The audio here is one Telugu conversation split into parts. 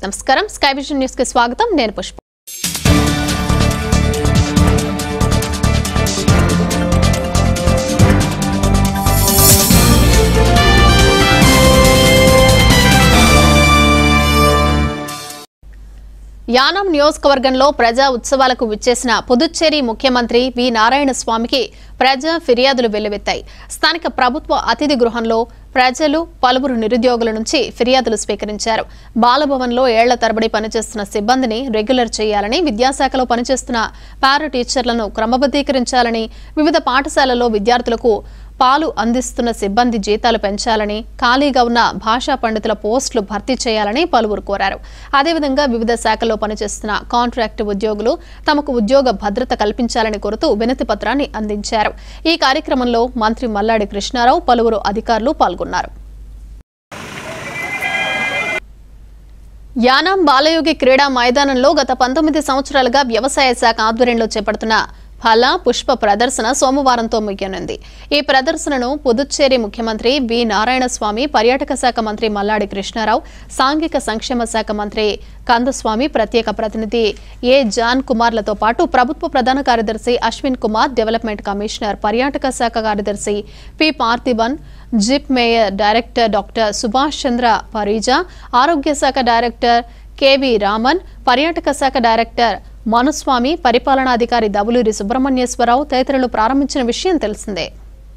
నమస్కారం స్కై విజన్ న్యూస్ కి స్వాగతం నేను పుష్ప యానాం నియోజకవర్గంలో ప్రజా ఉత్సవాలకు విచ్చేసిన పుదుచ్చేరి ముఖ్యమంత్రి వి నారాయణ స్వామికి ప్రజా ఫిర్యాదులు వెల్లువెత్తాయి స్థానిక ప్రభుత్వ అతిథి గృహంలో ప్రజలు పలువురు నిరుద్యోగుల నుంచి ఫిర్యాదులు స్వీకరించారు బాలభవన్లో ఏళ్ల తరబడి పనిచేస్తున్న సిబ్బందిని రెగ్యులర్ చేయాలని విద్యాశాఖలో పనిచేస్తున్న పారా టీచర్లను క్రమబద్ధీకరించాలని వివిధ పాఠశాలల్లో విద్యార్థులకు పాలు అందిస్తున్న సిబ్బంది జీతాలు పెంచాలని ఖాళీగా ఉన్న భాషా పండితుల పోస్టులు భర్తీ చేయాలని పలువురు కోరారు అదేవిధంగా వివిధ శాఖల్లో పనిచేస్తున్న కాంట్రాక్టు ఉద్యోగులు తమకు ఉద్యోగ భద్రత కల్పించాలని కోరుతూ వినతి పత్రాన్ని అందించారు ఈ కార్యక్రమంలో మంత్రి మల్లాడి కృష్ణారావు పలువురు అధికారులు పాల్గొన్నారు యానాం బాలయోగి క్రీడా మైదానంలో గత పంతొమ్మిది సంవత్సరాలుగా వ్యవసాయ శాఖ ఆధ్వర్యంలో చేపడుతున్న ఫల పుష్ప ప్రదర్శన సోమవారంతో ముగియనుంది ఈ ప్రదర్శనను పుదుచ్చేరి ముఖ్యమంత్రి వి నారాయణస్వామి పర్యాటక శాఖ మంత్రి మల్లాడి కృష్ణారావు సాంఘిక సంక్షేమ శాఖ మంత్రి కందస్వామి ప్రత్యేక ప్రతినిధి ఏ జాన్ కుమార్లతో పాటు ప్రభుత్వ ప్రధాన కార్యదర్శి అశ్విన్ కుమార్ డెవలప్మెంట్ కమిషనర్ పర్యాటక శాఖ కార్యదర్శి పి పార్థిబన్ జిప్ mayor director doctor Subhash Chandra Parija ఆరోగ్య శాఖ డైరెక్టర్ కెవి రామన్ పర్యాటక శాఖ డైరెక్టర్ మనుస్వామి పరిపాలనాధికారి దవులూరి సుబ్రహ్మణ్యేశ్వరరావు తదితరులు ప్రారంభించిన విషయం తెలిసిందే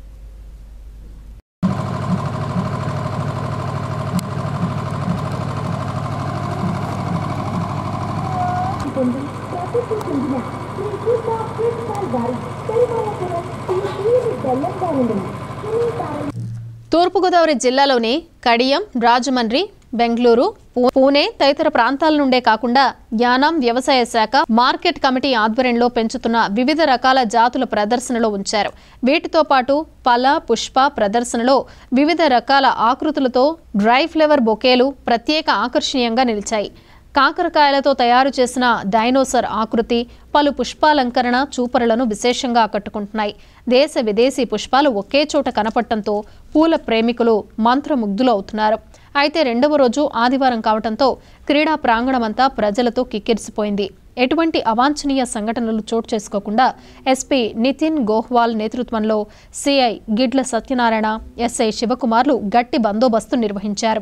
పొంది ప్రసిద్ధి చెందిన శ్రీ సీతా ఫిష్ స్టాల్ వారి పెరుమాళపురం శ్రీ శ్రీ బెల్లంగా ఉండను సునీతారం తూర్పుగోదావరి జిల్లాలోని కడియం రాజమండ్రి బెంగళూరు పూ- పూణే తదితర ప్రాంతాల నుండే కాకుండా యానాం వ్యవసాయ శాఖ మార్కెట్ కమిటీ ఆధ్వర్యంలో పెంచుతున్న వివిధ రకాల జాతుల ప్రదర్శనలో ఉంచారు వీటితో పాటు పల పుష్ప ప్రదర్శనలో వివిధ రకాల ఆకృతులతో డ్రై ఫ్లేవర్ బొకేలు ప్రత్యేక ఆకర్షణీయంగా నిలిచాయి కాకరకాయలతో తయారు చేసిన డైనోసర్ ఆకృతి పలు పుష్పాలంకరణ చూపరులను విశేషంగా ఆకట్టుకుంటున్నాయి దేశ విదేశీ పుష్పాలు ఒకే చోట కనపడటంతో పూల ప్రేమికులు మంత్రముగ్ధులు అవుతున్నారు అయితే రెండవ రోజు ఆదివారం కావడంతో క్రీడా ప్రాంగణమంతా ప్రజలతో కిక్కిరిసిపోయింది ఎటువంటి అవాంఛనీయ సంఘటనలు చోటు చేసుకోకుండా ఎస్పీ నితిన్ గోహ్వాల్ నేతృత్వంలో సిఐ గిడ్ల సత్యనారాయణ ఎస్ఐ శివకుమార్లు గట్టి బందోబస్తు నిర్వహించారు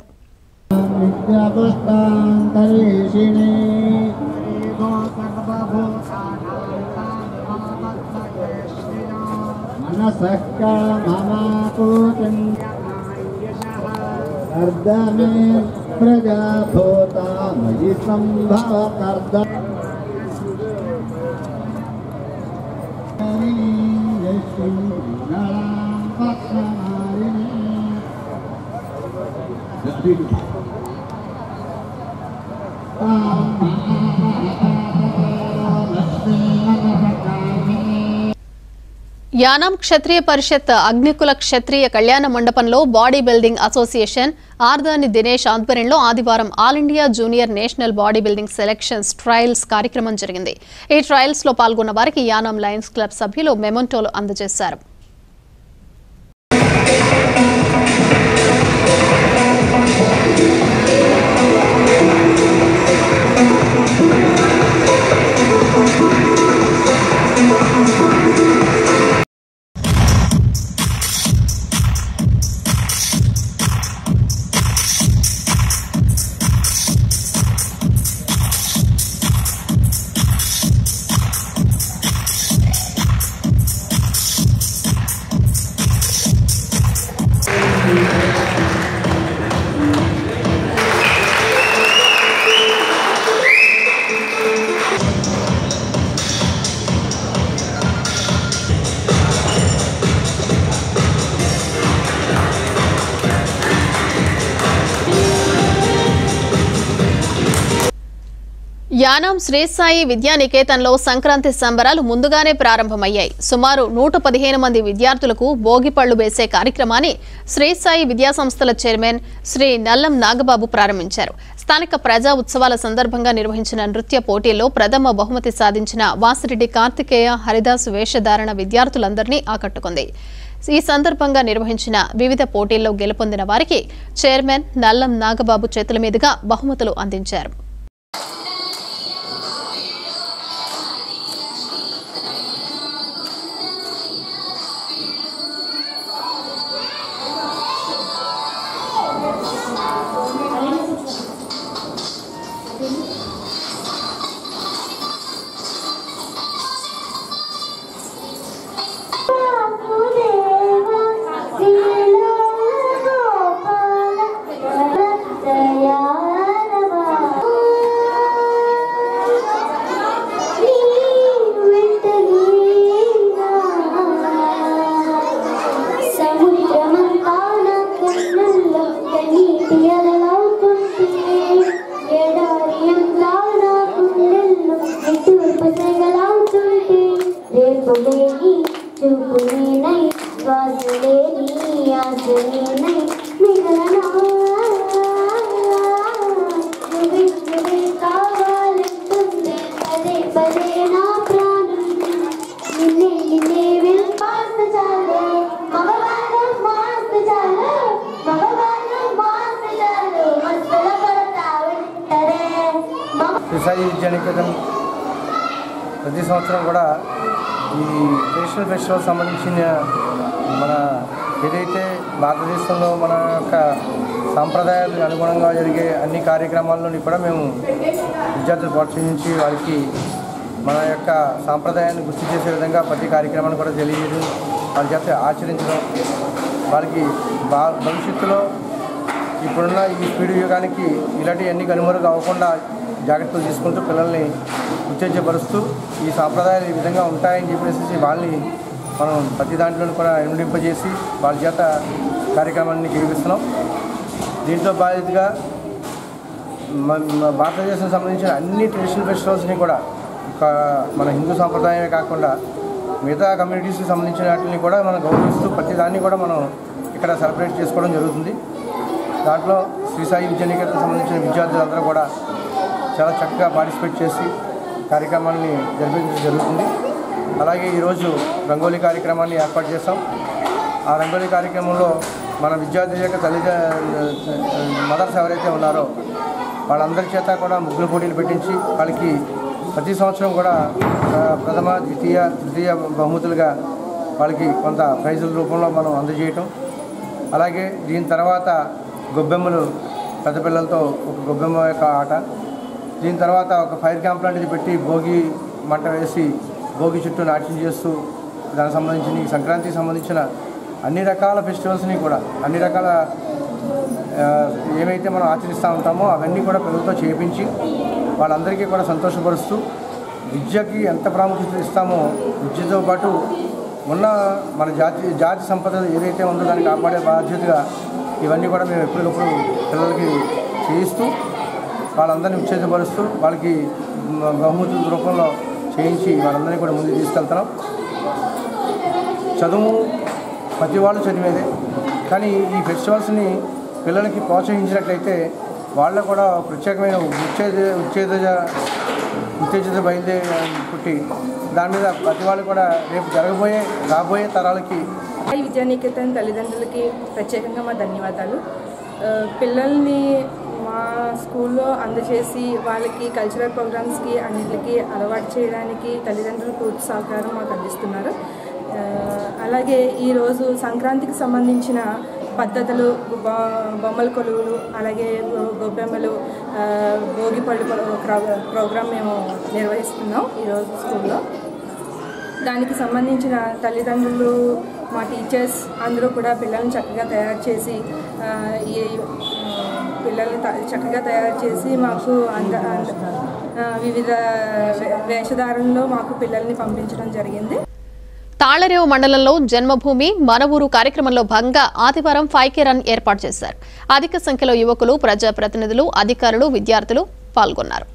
విద్యాపుష్టాంతరీషిణి మనసః కామమాకూతిం కర్దమే ప్రజాభూతా మయి సంభవ కర్ద యానాం క్షత్రియ పరిషత్ అగ్నికుల క్షత్రియ కళ్యాణ మండపంలో బాడీ బిల్డింగ్ అసోసియేషన్ ఆర్దాని దినేష్ ఆధ్వర్యంలో ఆదివారం all India junior national body building selections trials కార్యక్రమం జరిగింది ఈ ట్రయల్స్ లో పాల్గొన్న వారికి యానాం లయన్స్ క్లబ్ సభ్యులు మెమోంటోలు అందజేశారు యానాం శ్రీ సాయి విద్యానికేతన్లో సంక్రాంతి సంబరాలు ముందుగానే ప్రారంభమయ్యాయి సుమారు నూట పదిహేను మంది విద్యార్థులకు భోగిపళ్లు వేసే కార్యక్రమాన్ని శ్రీ సాయి విద్యా సంస్థల చైర్మన్ శ్రీ నల్లం నాగబాబు ప్రారంభించారు స్థానిక ప్రజా ఉత్సవాల సందర్భంగా నిర్వహించిన నృత్య పోటీల్లో ప్రథమ బహుమతి సాధించిన వాసిరెడ్డి కార్తికేయ హరిదాస్ వేషధారణ విద్యార్థులందరినీ ఆకట్టుకుంది ఈ సందర్భంగా నిర్వహించిన వివిధ పోటీల్లో గెలుపొందిన వారికి చైర్మన్ నల్లం నాగబాబు చేతుల మీదుగా బహుమతులు అందించారు చూపునేనై శ్వాసలేని ఆశలేనై మిగలనా నువ్వే నువ్వే కావాలంటుంది పదే పదే నా ప్రాణం నిన్నే నిన్నే విల్పాస్త చాలే మగవాళ్ళం మాస్త చాలు మగవాళ్ళం మాస్త చాలు మస్తల పడతా వింటరే మగ విశాఖ విద్యానికేతన్ ప్రతి సంవత్సరం కూడా ఈ ట్రెడిషనల్ ఫెస్టివల్ సంబంధించిన మన ఏదైతే భారతదేశంలో మన యొక్క సాంప్రదాయాలకు అనుగుణంగా జరిగే అన్ని కార్యక్రమాల్లోని కూడా మేము విద్యార్థులు ప్రోత్సహించి వారికి మన యొక్క సాంప్రదాయాన్ని గుర్తు చేసే విధంగా ప్రతి కార్యక్రమాన్ని కూడా తెలియజేయడం వాళ్ళ చేత ఆచరించడం వారికి బా భవిష్యత్తులో ఇప్పుడున్న ఈ స్పీడ్ యుగానికి ఇలాంటివన్నీ కనుమరుగు అవ్వకుండా జాగ్రత్తలు తీసుకుంటూ పిల్లల్ని ఉత్తేజపరుస్తూ ఈ సాంప్రదాయాలు ఈ విధంగా ఉంటాయని చెప్పేసి వాళ్ళని మనం ప్రతి దాంట్లోనూ కూడా ఇనుడింపజేసి వాళ్ళ చేత కార్యక్రమాన్ని గెలిపిస్తున్నాం దీంతో బాధ్యతగా మ- మ- భారతదేశం సంబంధించిన అన్ని ట్రెడిషనల్ ఫెస్టివల్స్ని కూడా ఒక మన హిందూ సాంప్రదాయమే కాకుండా మిగతా కమ్యూనిటీస్కి సంబంధించిన వాటిని కూడా మనం గౌరవిస్తూ ప్రతి దాన్ని కూడా మనం ఇక్కడ సెలబ్రేట్ చేసుకోవడం జరుగుతుంది దాంట్లో శ్రీ సాయి విద్యానికేతన్ సంబంధించిన విద్యార్థులందరూ కూడా చాలా చక్కగా పార్టిసిపేట్ చేసి కార్యక్రమాన్ని జరిపించడం జరుగుతుంది అలాగే ఈరోజు రంగోలీ కార్యక్రమాన్ని ఏర్పాటు చేస్తాం ఆ రంగోలీ కార్యక్రమంలో మన విద్యార్థుల యొక్క తల్లిద మదర్స్ ఎవరైతే ఉన్నారో వాళ్ళందరి చేత కూడా ముగ్గురు పోటీలు పెట్టించి వాళ్ళకి ప్రతి సంవత్సరం కూడా ఆ, ప్రథమ ద్వితీయ తృతీయ బహుమతులుగా వాళ్ళకి కొంత ప్రైజుల రూపంలో మనం అందజేయటం అలాగే దీని తర్వాత గొబ్బెమ్మలు పెద్ద పిల్లలతో ఒక గొబ్బెమ్మ యొక్క ఆట దీని తర్వాత ఒక ఫైర్ క్యాంప్ లాంటిది పెట్టి భోగి మంట వేసి భోగి చుట్టూ నాట్యం చేస్తూ దానికి సంబంధించిన ఈ సంక్రాంతికి సంబంధించిన అన్ని రకాల ఫెస్టివల్స్ని కూడా అన్ని రకాల ఆ, ఏమైతే మనం ఆచరిస్తూ ఉంటామో అవన్నీ కూడా పిల్లలతో చేపించి వాళ్ళందరికీ కూడా సంతోషపరుస్తూ విద్యకి ఎంత ప్రాముఖ్యత ఇస్తామో విద్యతో పాటు ఉన్న మన జాతి జాతి సంపద ఏదైతే ఉందో దాన్ని కాపాడే బాధ్యతగా ఇవన్నీ కూడా మేము ఎప్పటికప్పుడు పిల్లలకి చేయిస్తూ వాళ్ళందరినీ ఉత్తేజపరుస్తూ వాళ్ళకి మ- బహుమతుల రూపంలో చేయించి వాళ్ళందరినీ కూడా ముందుకు తీసుకెళ్తున్నాం చదువు ప్రతి వాళ్ళు చదివేదే కానీ ఈ ఫెస్టివల్స్ని పిల్లలకి ప్రోత్సహించినట్లయితే వాళ్ళ కూడా ప్రత్యేకమైన ఉత్తేజ ఉత్తేజ ఉత్తేజిత బయలుదేరి పుట్టి దాని మీద ప్రతి వాళ్ళు కూడా రేపు జరగబోయే రాబోయే తరాలకి సాయి విద్యానికేతన్ తల్లిదండ్రులకి ప్రత్యేకంగా మా ధన్యవాదాలు ఆ, పిల్లల్ని మా స్కూల్లో అందజేసి వాళ్ళకి కల్చరల్ ప్రోగ్రామ్స్కి అన్నింటికి అలవాటు చేయడానికి తల్లిదండ్రులు పూర్తి సహకారం మాకు అందిస్తున్నారు ఆ, అలాగే ఈరోజు సంక్రాంతికి సంబంధించిన పద్ధతులు బొ- బొమ్మల కొలువులు అలాగే గొ- గొబ్బెమ్మలు ఆ, భోగి పళ్ళు ప్రోగ్రామ్ ప్రోగ్రామ్ మేము నిర్వహిస్తున్నాం ఈరోజు స్కూల్లో దానికి సంబంధించిన తల్లిదండ్రులు మా టీచర్స్ అందరూ కూడా పిల్లల్ని చక్కగా తయారు చేసి ఆ, ఈ ఆ, పిల్లల్ని త- చక్కగా తయారు చేసి మాకు అంద అంద- ఆ, వివిధ వే- వేషధారణలో మాకు పిల్లల్ని పంపించడం జరిగింది తాళరేవు మండలంలో జన్మభూమి మన ఊరు కార్యక్రమంలో భాగంగా ఆదివారం ఫైవ్ కే రన్ ఏర్పాటు చేశారు అధిక సంఖ్యలో యువకులు ప్రజాప్రతినిధులు అధికారులు విద్యార్థులు పాల్గొన్నారు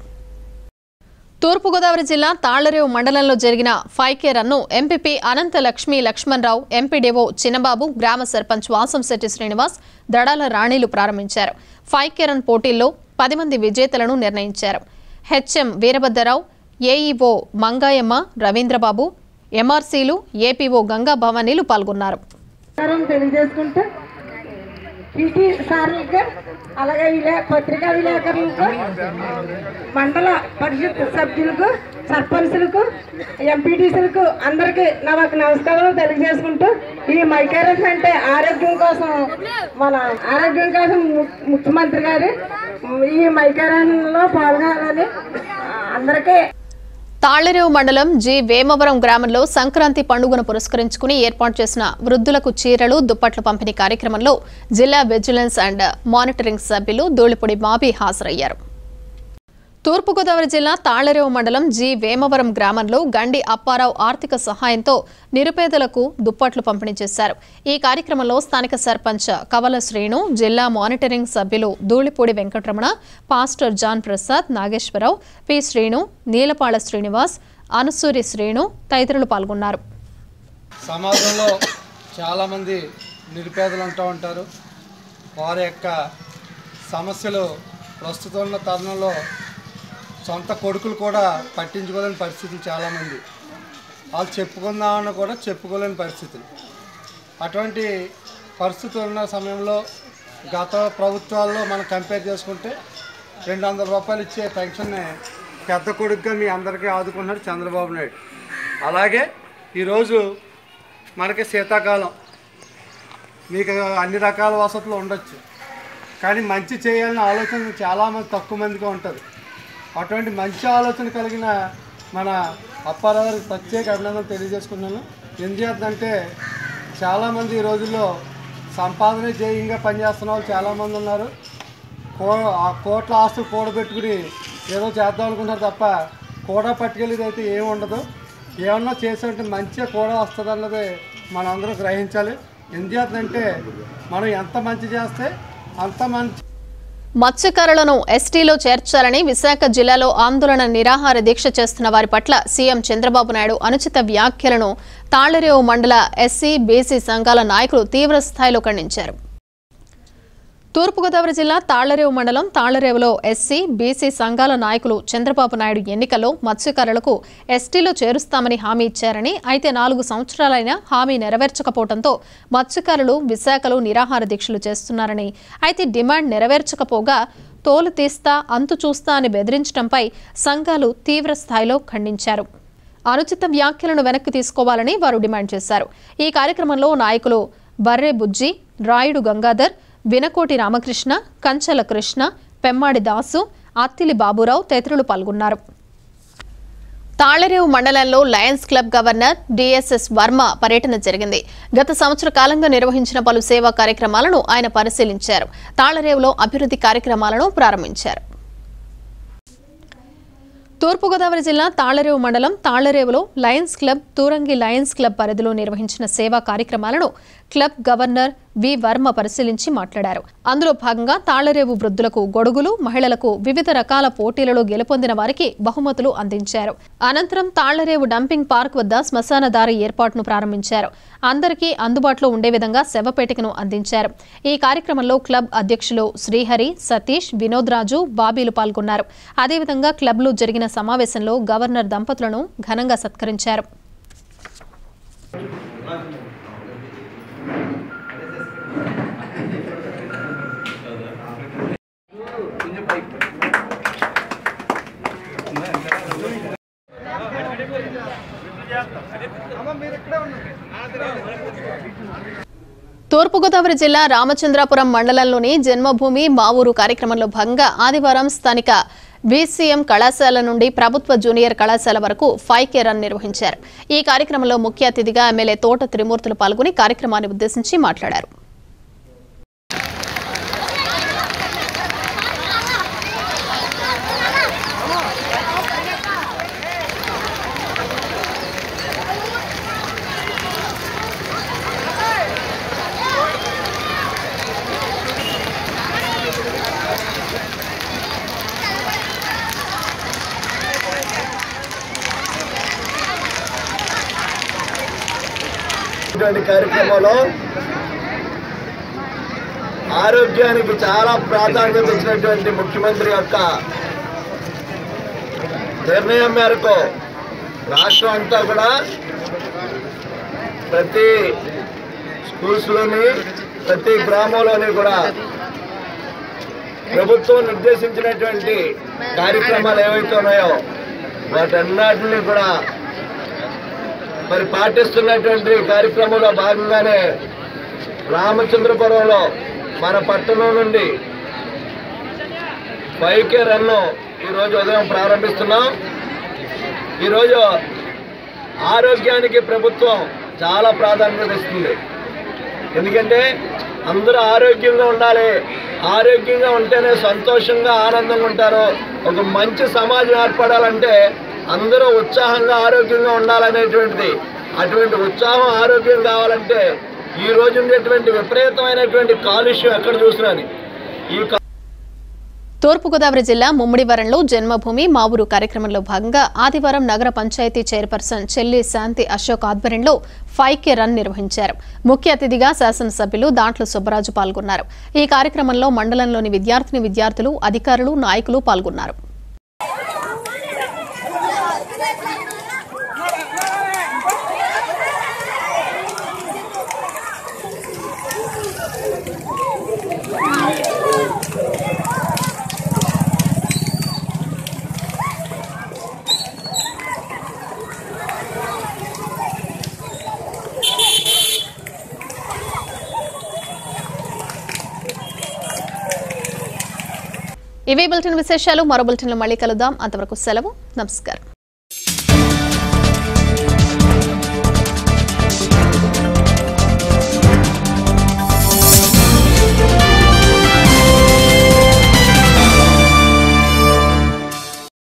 తూర్పుగోదావరి జిల్లా తాళ్లరేవు మండలంలో జరిగిన ఫైవ్ కే రన్ను ఎంపీపీ అనంత లక్ష్మీ లక్ష్మణరావు ఎంపీడీఓ చిన్నబాబు గ్రామ సర్పంచ్ వాసంశెట్టి శ్రీనివాస్ దడాల రాణిలు ప్రారంభించారు ఫైవ్ కే రన్ పోటీల్లో పది మంది విజేతలను నిర్ణయించారు హెచ్ఎం వీరభద్రరావు ఏఈఓ మంగాయమ్మ రవీంద్రబాబు ఎంఆర్సీలు ఏపీఓ గంగా భవానీలు పాల్గొన్నారు నమస్కారం తెలియజేసుకుంటూ పీటీ సార్లకు అలాగే విలే పత్రికా విలేకరులకు మండల పరిషత్ సభ్యులకు సర్పంచులకు ఎంపీటీసీలకు అందరికీ నా ఒక నమస్కారం తెలియజేసుకుంటూ ఈ మైకేరస్ అంటే ఆరోగ్యం కోసం మన ఆరోగ్యం కోసం ము- ముఖ్యమంత్రి గారు ఈ మైకేరన్లో పాల్గొనాలని అందరికీ తాళ్లరేవు మండలం జి వేమవరం గ్రామంలో సంక్రాంతి పండుగను పురస్కరించుకుని ఏర్పాటు చేసిన వృద్ధులకు చీరలు దుప్పట్ల పంపిణీ కార్యక్రమంలో జిల్లా విజిలెన్స్ అండ్ మానిటరింగ్ సభ్యులు ధూళిపొడి మాబీ హాజరయ్యారు తూర్పుగోదావరి జిల్లా తాళ్లరేవు మండలం జి వేమవరం గ్రామంలో గండి అప్పారావు ఆర్థిక సహాయంతో నిరుపేదలకు దుప్పట్లు పంపిణీ చేశారు ఈ కార్యక్రమంలో స్థానిక సర్పంచ్ కవల శ్రీను జిల్లా మానిటరింగ్ సభ్యులు Dhulipudi Venkataramana pastor John Prasad Nageswararao P Srinu Neelapala Srinivas Anusuri Srinu తదితరులు పాల్గొన్నారు సమాజంలో చాలామంది నిరుపేదలు ఉంటూ ఉంటారు వారి యొక్క సమస్యలు ప్రస్తుతం ఉన్న తరుణంలో సొంత కొడుకులు కూడా పట్టించుకోలేని పరిస్థితులు చాలామంది వాళ్ళు చెప్పుకుందామన్నా కూడా చెప్పుకోలేని పరిస్థితులు అటువంటి పరిస్థితులు ఉన్న సమయంలో గత ప్రభుత్వాల్లో మనం కంపేర్ చేసుకుంటే రెండు వందల రూపాయలు ఇచ్చే పెన్షన్ని పెద్ద కొడుకుగా మీ అందరికీ ఆదుకుంటున్నాడు చంద్రబాబు నాయుడు అలాగే ఈరోజు మనకి శీతాకాలం మీకు అన్ని రకాల వసతులు ఉండొచ్చు కానీ మంచి చేయాలనే ఆలోచన చాలామంది తక్కువ మందికి ఉంటుంది అటువంటి మంచి ఆలోచన కలిగిన మన అప్పారావు గారికి ప్రత్యేక అభినందన తెలియజేసుకున్నాను ఎందుకంటే చాలామంది ఈ రోజుల్లో సంపాదన జయంగా పనిచేస్తున్న వాళ్ళు చాలామంది ఉన్నారు కో ఆ కోట్ల ఆస్తులు కూడబెట్టుకుని ఏదో చేద్దాం అనుకుంటారు తప్ప కూడా పట్టుకెళ్ళేది అయితే ఏమి ఉండదు ఏమన్నా చేసేంటే మంచిగా కూడా వస్తుంది అన్నది మనం అందరూ గ్రహించాలి ఎందుకంటే మనం ఎంత మంచి చేస్తే అంత మంచి మత్స్యకారులను ఎస్టీలో చేర్చాలని విశాఖ జిల్లాలో ఆందోళన నిరాహార దీక్ష చేస్తున్న వారి పట్ల సీఎం చంద్రబాబు నాయుడు అనుచిత వ్యాఖ్యలను తాళ్లరేవు మండల ఎస్సీ బీసీ సంఘాల నాయకులు తీవ్ర స్థాయిలో ఖండించారు తూర్పుగోదావరి జిల్లా తాళ్లరేవు మండలం తాళ్లరేవులో ఎస్సీ బీసీ సంఘాల నాయకులు చంద్రబాబు నాయుడు ఎన్నికల్లో మత్స్యకారులకు ఎస్టీలో చేరుస్తామని హామీ ఇచ్చారని అయితే నాలుగు సంవత్సరాలైనా హామీ నెరవేర్చకపోవడంతో మత్స్యకారులు విశాఖలో నిరాహార దీక్షలు చేస్తున్నారని అయితే డిమాండ్ నెరవేర్చకపోగా తోలు తీస్తా అంతు చూస్తా అని బెదిరించడంపై సంఘాలు తీవ్ర స్థాయిలో ఖండించారు అనుచిత వ్యాఖ్యలను వెనక్కి తీసుకోవాలని వారు డిమాండ్ చేశారు ఈ కార్యక్రమంలో నాయకులు బర్రె బుజ్జి రాయుడు గంగాధర్ వినకోటి రామకృష్ణ కంచల కృష్ణ పెమ్మాడి దాసు అత్తిలి బాబురావు తదితరులు పాల్గొన్నారు తాళ్లరేవు మండలంలో lions club governor DSS Varma పర్యటన జరిగింది గత సంవత్సర కాలంగా నిర్వహించిన పలు సేవా కార్యక్రమాలను ఆయన పరిశీలించారు తాళ్లరేవులో అభివృద్ధి కార్యక్రమాలను ప్రారంభించారు తూర్పుగోదావరి జిల్లా తాళ్లరేవు మండలం తాళ్లరేవులో lions club Turangi lions club పరిధిలో నిర్వహించిన సేవా కార్యక్రమాలను క్లబ్ గవర్నర్ వి వర్మ పరిశీలించి మాట్లాడారు అందులో భాగంగా తాళ్లరేవు వృద్ధులకు గొడుగులు మహిళలకు వివిధ రకాల పోటీలలో గెలుపొందిన వారికి బహుమతులు అందించారు అనంతరం తాళ్లరేవు డంపింగ్ పార్క్ వద్ద శ్మశాన దారి ఏర్పాటును ప్రారంభించారు అందరికీ అందుబాటులో ఉండే విధంగా శవపేటికను అందించారు ఈ కార్యక్రమంలో క్లబ్ అధ్యక్షులు శ్రీహరి సతీష్ వినోద్ రాజు బాబీలు పాల్గొన్నారు అదేవిధంగా క్లబ్లో జరిగిన సమావేశంలో గవర్నర్ దంపతులను ఘనంగా సత్కరించారు తూర్పుగోదావరి జిల్లా రామచంద్రాపురం మండలంలోని జన్మభూమి మా ఊరు కార్యక్రమంలో భాగంగా ఆదివారం స్థానిక బీసీఎం కళాశాల నుండి ప్రభుత్వ జూనియర్ కళాశాల వరకు ఫైవ్ కే రన్ నిర్వహించారు ఈ కార్యక్రమంలో ముఖ్య అతిథిగా ఎమ్మెల్యే తోట త్రిమూర్తులు పాల్గొని కార్యక్రమాన్ని ఉద్దేశించి మాట్లాడారు ఇటువంటి కార్యక్రమంలో ఆరోగ్యానికి చాలా ప్రాధాన్యత ఇచ్చినటువంటి ముఖ్యమంత్రి యొక్క నిర్ణయం మేరకు రాష్ట్రం అంతా కూడా ప్రతి స్కూల్స్లోని ప్రతి గ్రామంలోని కూడా ప్రభుత్వం నిర్దేశించినటువంటి కార్యక్రమాలు ఏవైతే ఉన్నాయో వాటన్నిటిని కూడా మరి పాటిస్తున్నటువంటి కార్యక్రమంలో భాగంగానే రామచంద్రపురంలో మన పట్టణం నుండి బైకే రన్ను ఈరోజు ఉదయం ప్రారంభిస్తున్నాం ఈరోజు ఆరోగ్యానికి ప్రభుత్వం చాలా ప్రాధాన్యత ఇస్తుంది ఎందుకంటే అందరూ ఆరోగ్యంగా ఉండాలి ఆరోగ్యంగా ఉంటేనే సంతోషంగా ఆనందంగా ఉంటారు ఒక మంచి సమాజం ఏర్పడాలంటే అందరూ ఉత్సాహంగా ఆరోగ్యంగా ఉండాలనేటువంటిది అటువంటి ఉత్సాహం ఆరోగ్యం కావాలంటే ఈ రోజు ఉండేటువంటి విపరీతమైనటువంటి కాలుష్యం ఎక్కడ చూసినాని ఈ కా- తూర్పుగోదావరి జిల్లా ముమ్మిడివరంలో జన్మభూమి మా ఊరు కార్యక్రమంలో భాగంగా ఆదివారం నగర పంచాయతీ చైర్పర్సన్ చెల్లి శాంతి అశోక్ ఆధ్వర్యంలో ఫైవ్ కే రన్ నిర్వహించారు ముఖ్య అతిథిగా శాసనసభ్యులు దాంట్లో సుబ్బరాజు పాల్గొన్నారు ఈ కార్యక్రమంలో మండలంలోని విద్యార్థిని విద్యార్థులు అధికారులు నాయకులు పాల్గొన్నారు ఇవే బులెటిన్ విశేషాలు మరో బులెటిన్లో మళ్ళీ కలుద్దాం అంతవరకు సెలవు నమస్కారం